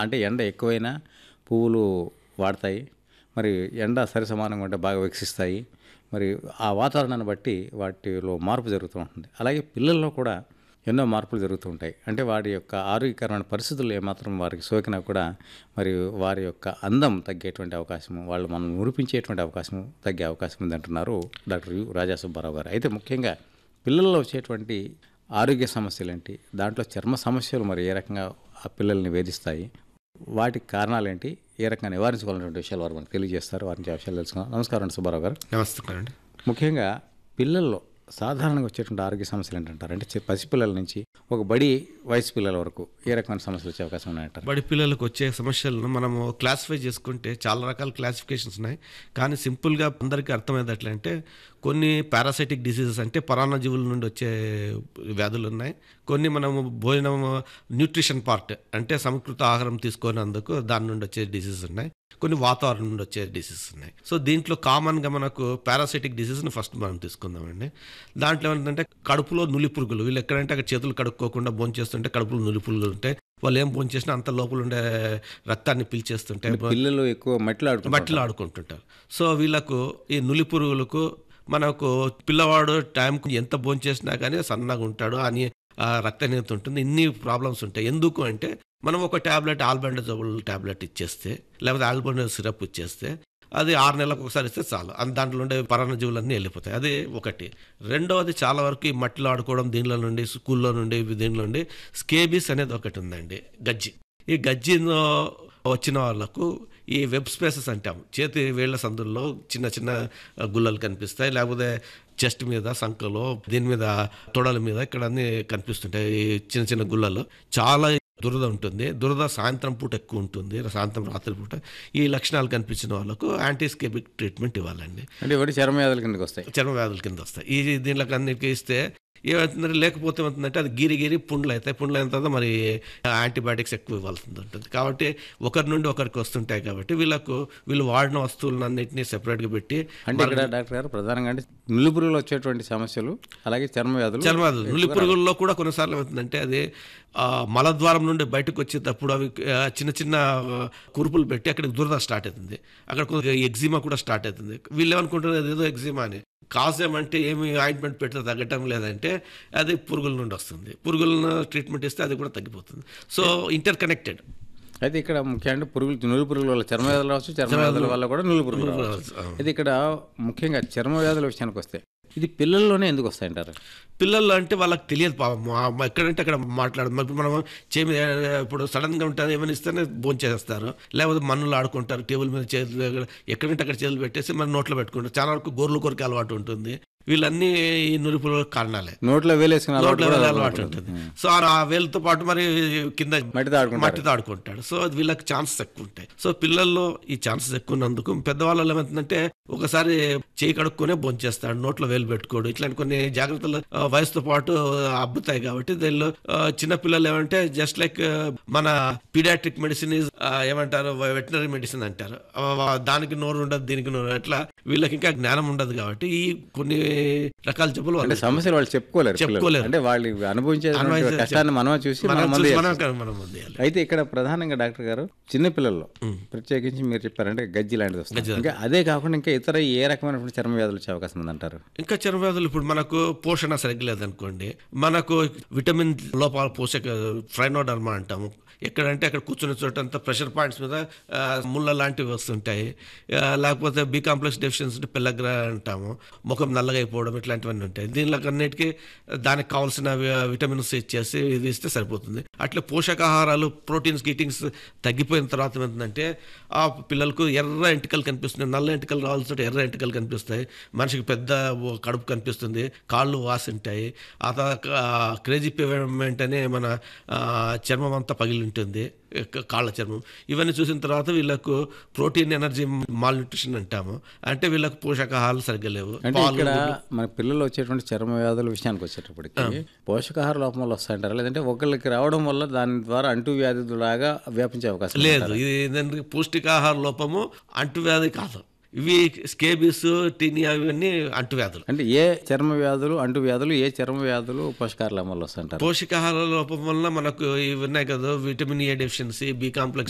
అంటే ఎండ ఎక్కువైనా పువ్వులు వాడతాయి మరి ఎండ సరి సమానంగా ఉంటే బాగా వికసిస్తాయి మరి ఆ వాతావరణాన్ని బట్టి వాటిలో మార్పు జరుగుతూ ఉంటుంది అలాగే పిల్లల్లో కూడా ఎన్నో మార్పులు జరుగుతూ ఉంటాయి అంటే వారి యొక్క ఆరోగ్యకరమైన పరిస్థితులు ఏమాత్రం వారికి సోకినా కూడా మరి వారి యొక్క అందం తగ్గేటువంటి అవకాశం వాళ్ళు మనం మురిపించేటువంటి అవకాశం తగ్గే అవకాశం ఉంది అంటున్నారు డాక్టర్ యు రాజా సుబ్బారావు గారు అయితే ముఖ్యంగా పిల్లల్లో వచ్చేటువంటి ఆరోగ్య సమస్యలు ఏంటి దాంట్లో చర్మ సమస్యలు మరి ఏ రకంగా ఆ పిల్లల్ని వేధిస్తాయి వాటికి కారణాలు ఏంటి ఏ రకంగా నివారించుకోవాలనేటువంటి విషయాలు వారు మనకు తెలియజేస్తారు వారి నుంచి ఆ విషయాలు తెలుసుకుందాం నమస్కారం అండి సుబ్బారావు గారు నమస్కారం అండి ముఖ్యంగా పిల్లల్లో సాధారణంగా వచ్చేటువంటి ఆరోగ్య సమస్యలు ఏంటంటారు అంటే చి- పసిపిల్లల నుంచి ఒక బడి వయసు పిల్లల వరకు ఏ రకమైన సమస్యలు వచ్చే అవకాశం ఉన్నాయంటారు బడి పిల్లలకు వచ్చే సమస్యలను మనము క్లాసిఫై చేసుకుంటే చాలా రకాల క్లాసిఫికేషన్స్ ఉన్నాయి కానీ సింపుల్గా అందరికీ అర్థమైంది ఎట్లా అంటే కొన్ని పారాసైటిక్ డిసీజెస్ అంటే పరాన్నజీవుల నుండి వచ్చే వ్యాధులు ఉన్నాయి కొన్ని మనము భోజనం న్యూట్రిషన్ పార్ట్ అంటే సమకృత ఆహారం తీసుకున్నందుకు దాని నుండి వచ్చే డిసీజెస్ ఉన్నాయి కొన్ని వాతావరణం నుండి వచ్చే డిసీజెస్ ఉన్నాయి సో దీంట్లో కామన్గా మనకు పారాసైటిక్ డిసీజ్ని ఫస్ట్ మనం తీసుకుందామండి దాంట్లో ఏంటంటే కడుపులో నులి పురుగులు వీళ్ళు ఎక్కడంటే అక్కడ చేతులు కడుక్కోకుండా భోంచేస్తుంటే కడుపులో నులి పురుగులు ఉంటాయి వాళ్ళు ఏం భోంచేసినా అంత లోపల ఉండే రక్తాన్ని పీల్చేస్తుంటాయి పిల్లలు ఎక్కువ మట్టిలో ఆడుకుంటారు మట్టిలో ఆడుకుంటుంటారు సో వీళ్ళకు ఈ నులి పురుగులకు మనకు పిల్లవాడు టైంకు ఎంత భోంచేసినా కానీ సన్నగా ఉంటాడు అని ఆ రక్తనీయత ఉంటుంది ఇన్ని ప్రాబ్లమ్స్ ఉంటాయి ఎందుకు అంటే మనం ఒక ట్యాబ్లెట్ ఆల్బెండజోల్ ట్యాబ్లెట్ ఇచ్చేస్తే లేకపోతే ఆల్బెండజోల్ సిరప్ ఇచ్చేస్తే అది ఆరు నెలలకు ఒకసారి ఇస్తే చాలు అంత దాంట్లో ఉండే పరాన్నజీవులన్నీ వెళ్ళిపోతాయి అది ఒకటి రెండవది చాలా వరకు ఈ మట్టిలో ఆడుకోవడం దీనిలో నుండి స్కూల్లో నుండి దీనిలో నుండి స్కేబీస్ అనేది ఒకటి ఉందండి గజ్జి ఈ గజ్జిలో వచ్చిన వాళ్ళకు ఈ వెబ్ స్పేసెస్ అంటాం చేతి వేళ్ల సందుల్లో చిన్న చిన్న గుల్లలు కనిపిస్తాయి లేకపోతే చెస్ట్ మీద సంఖలో దీని మీద తొడల మీద ఇక్కడ అన్ని కనిపిస్తుంటాయి ఈ చిన్న చిన్న గుల్లలు చాలా దురద ఉంటుంది దురద సాయంత్రం పూట ఎక్కువ ఉంటుంది సాయంత్రం రాత్రి పూట ఈ లక్షణాలు కనిపించిన వాళ్ళకు యాంటీస్కేబిక్ ట్రీట్మెంట్ ఇవ్వాలండి అంటే ఒకటి చర్మ వ్యాధుల కిందకి వస్తాయి చర్మ వ్యాధుల కింద వస్తాయి ఈ దీనిలోకి అన్నిటికీ ఇస్తే ఏమవుతుందంటే లేకపోతే ఏమవుతుందంటే అది గిరి గిరి పుండ్లు అవుతాయి పుండ్లు అయిన తర్వాత మరి యాంటీబయాటిక్స్ ఎక్కువ ఇవ్వాల్సి ఉంటుంది కాబట్టి ఒకరి నుండి ఒకరికి వస్తుంటాయి కాబట్టి వీళ్ళకు వీళ్ళు వాడిన వస్తువులను అన్నింటినీ సెపరేట్గా పెట్టి అంటే ఇక్కడ డాక్టర్ గారు ప్రధానంగా అంటే నులిపురుగులు వచ్చేటువంటి సమస్యలు అలాగే చర్మ వ్యాధులు చర్మ వ్యాధులు నులి పురుగుల్లో కూడా కొన్నిసార్లు ఏమవుతుందంటే అది ఆ, మలద్వారం నుండి బయటకు వచ్చేటప్పుడు అవి ఆ, చిన్న చిన్న ఆ, కురుపులు పెట్టి అక్కడికి దురద స్టార్ట్ అవుతుంది అక్కడ కొంచెం ఎగ్జిమా కూడా స్టార్ట్ అవుతుంది వీళ్ళు ఏమనుకుంటున్నారు ఏదో ఎగ్జిమా అని కాజ్ ఏమంటే ఏమి ఆయింట్మెంట్ పెడితే తగ్గటం లేదంటే అది పురుగుల నుండి వస్తుంది పురుగులను ట్రీట్మెంట్ ఇస్తే అది కూడా తగ్గిపోతుంది సో ఇంటర్ కనెక్టెడ్ అయితే ఇక్కడ ముఖ్యంగా పురుగులు నులి పురుగుల వల్ల చర్మ వ్యాధులు రావచ్చు చర్మ వ్యాధుల వల్ల కూడా నులి పురుగులు రావచ్చు అయితే ఇక్కడ ముఖ్యంగా చర్మ వ్యాధుల విషయానికి వస్తే ఇది పిల్లల్లోనే ఎందుకు వస్తాయంటారు పిల్లలు అంటే వాళ్ళకి తెలియదు పాపం ఆ- మా- ఎక్కడంటే అక్కడ మాట్లాడదు ఇప్పుడు మనం చేమి ఇప్పుడు సడన్ గా ఉంటుంది ఏమైనా ఇస్తేనే భోంచేస్తారు లేకపోతే మన్నులు ఆడుకుంటారు టేబుల్ మీద చేతులు ఎక్కడంటే అక్కడ చేతులు పెట్టేసి మన నోట్లో పెట్టుకుంటారు చాలా వరకు గోర్లు కొరికి అలవాటు ఉంటుంది వీళ్ళన్నీ ఈ నురిపుల కారణాలే నోట్లో వేలేసుకున్న అలవాటు నోట్లో కూడా వేలే అలవాటు ఉంటుంది సో ఆ వేలతో పాటు మరి కింద మట్టితో ఆడుకుంటారు. మట్టితో ఆడుకుంటాడు సో వీళ్ళకి ఛాన్సెస్ ఎక్కువ ఉంటాయి సో పిల్లల్లో ఈ ఛాన్సెస్ ఎక్కువ ఉన్నందుకు పెద్దవాళ్ళు ఏమవుతుందంటే ఒకసారి చేయి కడుక్కొనే భోంచేస్తాడు నోట్లో వేలు పెట్టుకోడు ఇట్లాంటి కొన్ని జాగ్రత్తలు ఆ, వయసుతో పాటు అబ్బుతాయి కాబట్టి దీనిలో ఆ, చిన్న పిల్లలు ఏమంటే జస్ట్ లైక్ మన పీడియాట్రిక్ మెడిసిన్ ఇస్ ఏమంటారు వెటనరీ మెడిసిన్ అంటారు ఆ, దానికి నోరు ఉండదు దీనికి నోరు అట్లా వీళ్ళకి ఇంకా జ్ఞానం ఉండదు కాబట్టి ఈ కొన్ని రకాల జబ్బులు అంటే వాళ్ళకి సమస్యలు వాళ్ళు చెప్పుకోలేరు పిల్లలు. చెప్పుకోలేరు. అంటే వాళ్ళు అనుభవించే అనుభవించే- కష్టాన్ని మనమే చూసి మనం మనం మందు చూసి చేస్తాం. మనం మనం మందు చేయాలి. అయితే ఇక్కడ ప్రధానంగా డాక్టర్ గారు చిన్న పిల్లల్లో ప్రత్యేకించి మీరు చెప్పారంటే గజ్జి లాంటిది వస్తుంది ఇంకా అదే కాకుండా ఇంకా ఇతర ఏ రకమైనటువంటి చర్మ వ్యాధులు వచ్చే అవకాశం ఉందంటారు ఇంకా చర్మ వ్యాధులు ఇప్పుడు మనకు పోషణ సరిగ్గా లేదనుకోండి మనకు విటమిన్ లోపాల పోషక ఫ్రైనోడర్మా అంటాము ఎక్కడంటే అక్కడ కూర్చునే చోట అంతా ప్రెషర్ పాయింట్స్ మీద ఆ, ముళ్ళ లాంటివి వస్తుంటాయి ఆ, లేకపోతే బి కాంప్లెక్స్ డెఫిషియన్సీ పిల్లగ్రా అంటాము ముఖం నల్లగా అయిపోవడం ఇట్లాంటివన్నీ ఉంటాయి దీనిలో అన్నిటికీ దానికి కావాల్సిన వి- విటమిన్స్ ఇచ్చేసి ఇది ఇస్తే సరిపోతుంది అట్లా పోషకాహారాలు ప్రోటీన్స్ గీటింగ్స్ తగ్గిపోయిన తర్వాత ఏమవుతుందంటే ఆ పిల్లలకు ఎర్ర ఎంటికలు కనిపిస్తున్నాయి నల్ల ఎంటికలు రావాల్సి ఎర్ర ఎంటికలు కనిపిస్తాయి మనిషికి పెద్ద ఓ కడుపు కనిపిస్తుంది కాళ్ళు వాసి ఉంటాయి ఆ తర్వాత క్రేజీ పేమెంట్ అనే మన ఆ, చర్మం అంతా పగిలి ఉంటుంది క- కాళ్ళ చర్మం ఇవన్నీ చూసిన తర్వాత వీళ్ళకు ప్రోటీన్ ఎనర్జీ మాల్ న్యూట్రిషన్ అంటాము అంటే వీళ్ళకు పోషకాహారాలు సరిగ్గా లేవు అంటే పాలు, ఇక్కడ మన పిల్లలు వచ్చేటువంటి చర్మ వ్యాధుల విషయానికి వచ్చేటప్పటికి పోషకాహార లోపం వల్ల వస్తాయంటారా లేదంటే ఒకళ్ళకి రావడం వల్ల దాని ద్వారా అంటు వ్యాధి లాగా వ్యాపించే అవకాశం ఉందా? లేదు ఇది ఏంటంటే పౌష్టికాహార లోపము అంటువ్యాధి కాదు ఇవి స్కేబీస్ టీనియా ఇవన్నీ అంటువ్యాధులు అంటే ఏ చర్మ వ్యాధులు అంటు వ్యాధులు ఏ చర్మ వ్యాధులు పోషకాహార లోపం వల్ల వస్తాయంటారు పోషకాహార లోపం వల్ల మనకు ఇవి ఉన్నాయి కదా vitamin A deficiency B complex